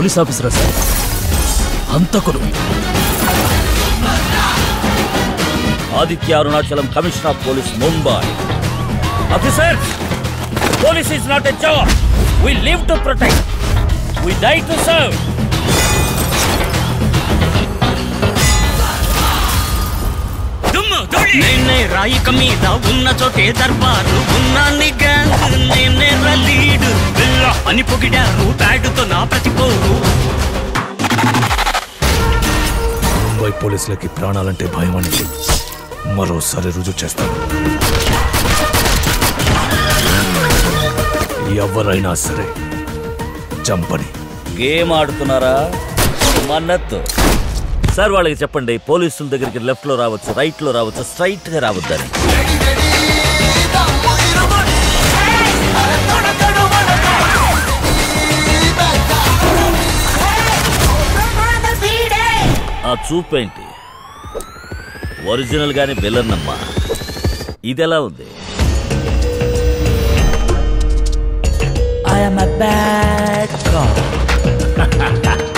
Police ఆఫీసరా sir హంతకుడు Aditya Arunachalam commissioner of police Mumbai officer police is not a job we live to protect we die to serve నేనే రాయిక మీద ఉన్న చోటే దర్బారు ఉన్నాన్ని గ్యాంగ్ నేనే లీడు బిల్ల అని పొగిడారు బ్యాడుతో నా ప్రతిపోరు ముంబై పోలీసులకి ప్రాణాలంటే భయం అనేది మరోసారి రుజువు చేస్తాను ఎవరైనా సరే చంపని గేమ్ ఆడుతున్నారా మన్నత్తు సార్ వాళ్ళకి చెప్పండి పోలీసుల దగ్గరికి లెఫ్ట్ లో రావచ్చు రైట్ లో రావచ్చు స్ట్రైట్ గా రావద్దని ఆ చూపేంటి ఒరిజినల్ గానే విలన్ అమ్మా ఇదెలా ఉంది ఐఎమ్ a bad cop.